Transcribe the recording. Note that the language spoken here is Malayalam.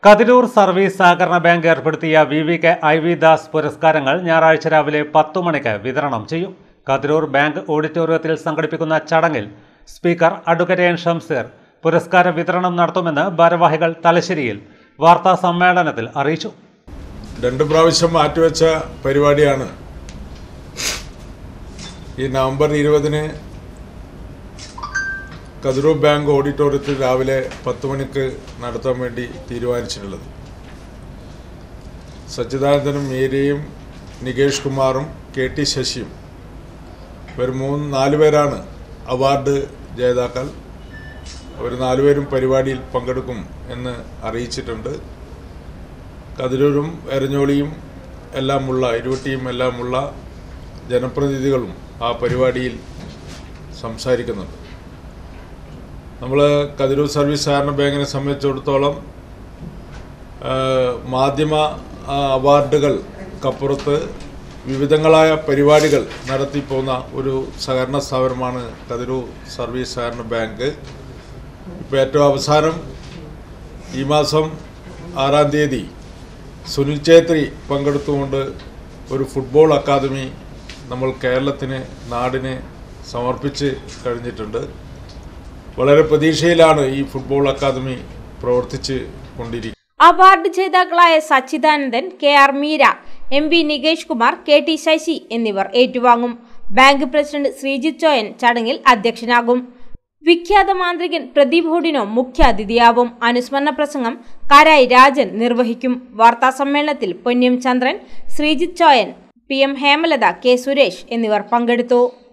കതിരൂർ സർവീസ് സഹകരണ ബാങ്ക് ഏർപ്പെടുത്തിയ V V K I V Das പുരസ്കാരങ്ങൾ ഞായറാഴ്ച രാവിലെ പത്തു മണിക്ക് വിതരണം ചെയ്യും കതിരൂർ ബാങ്ക് ഓഡിറ്റോറിയത്തിൽ സംഘടിപ്പിക്കുന്ന ചടങ്ങിൽ സ്പീക്കർ അഡ്വക്കേറ്റ് എൻ ഷംസീർ പുരസ്കാര വിതരണം നടത്തുമെന്ന് ഭാരവാഹികൾ തലശ്ശേരിയിൽ വാർത്താ സമ്മേളനത്തിൽ അറിയിച്ചു രണ്ട് പ്രാവശ്യം മാറ്റിവെച്ച പരിപാടിയാണ് ഈ നവംബർ ഇരുപതിന് കതിരൂർ ബാങ്ക് ഓഡിറ്റോറിയത്തിൽ രാവിലെ പത്ത് മണിക്ക് നടത്താൻ വേണ്ടി തീരുമാനിച്ചിട്ടുള്ളത് സച്ചിദാനന്ദനും മീരയും നികേഷ് കുമാറും കെ ടി ശശിയും ഇവർ മൂന്ന് നാല് പേരാണ് അവാർഡ് ജേതാക്കൾ അവർ നാലുപേരും പരിപാടിയിൽ പങ്കെടുക്കും എന്ന് അറിയിച്ചിട്ടുണ്ട് കതിരൂരും എരഞ്ഞോളിയും എല്ലാമുള്ള ഇരുവട്ടിയും എല്ലാമുള്ള ജനപ്രതിനിധികളും ആ പരിപാടിയിൽ സംസാരിക്കുന്നുണ്ട് നമ്മൾ കതിരൂർ സർവീസ് സഹകരണ ബാങ്കിനെ സംബന്ധിച്ചിടത്തോളം ആ, മാധ്യമ ആ, അവാർഡുകൾക്കപ്പുറത്ത് വിവിധങ്ങളായ പരിപാടികൾ നടത്തിപ്പോന്ന ഒരു സഹകരണ സ്ഥാപനമാണ് കതിരൂർ സർവീസ് സഹകരണ ബാങ്ക് ഇപ്പോൾ ഏറ്റവും അവസാനം ഈ മാസം ആറാം തീയതി സുനിൽ ഛേത്രി പങ്കെടുത്തുകൊണ്ട് ഒരു ഫുട്ബോൾ അക്കാദമി നമ്മൾ കേരളത്തിന് നാടിന് സമർപ്പിച്ച് കഴിഞ്ഞിട്ടുണ്ട് വളരെ പ്രതീക്ഷയിലാണ് ഈ ഫുട്ബോൾ അക്കാദമി പ്രവർത്തിച്ച് കൊണ്ടിരിക്കുന്നത് അവാർഡ് ജേതാക്കളായ Sachidanandan K R Meera M V Nikesh Kumar K T Sasi എന്നിവർ ഏറ്റുവാങ്ങും ബാങ്ക് പ്രസിഡന്റ് ശ്രീജിത്ത് ചോയൻ ചടങ്ങിൽ അധ്യക്ഷനാകും വിഖ്യാത മാന്ത്രികൻ പ്രദീപ് ഹുഡിനോ മുഖ്യാതിഥിയാവും അനുസ്മരണ പ്രസംഗം കാരായി രാജൻ നിർവഹിക്കും വാർത്താ സമ്മേളനത്തിൽ Ponniyam Chandran Sreejith Choyan P M Hemalatha K Suresh എന്നിവർ പങ്കെടുത്തു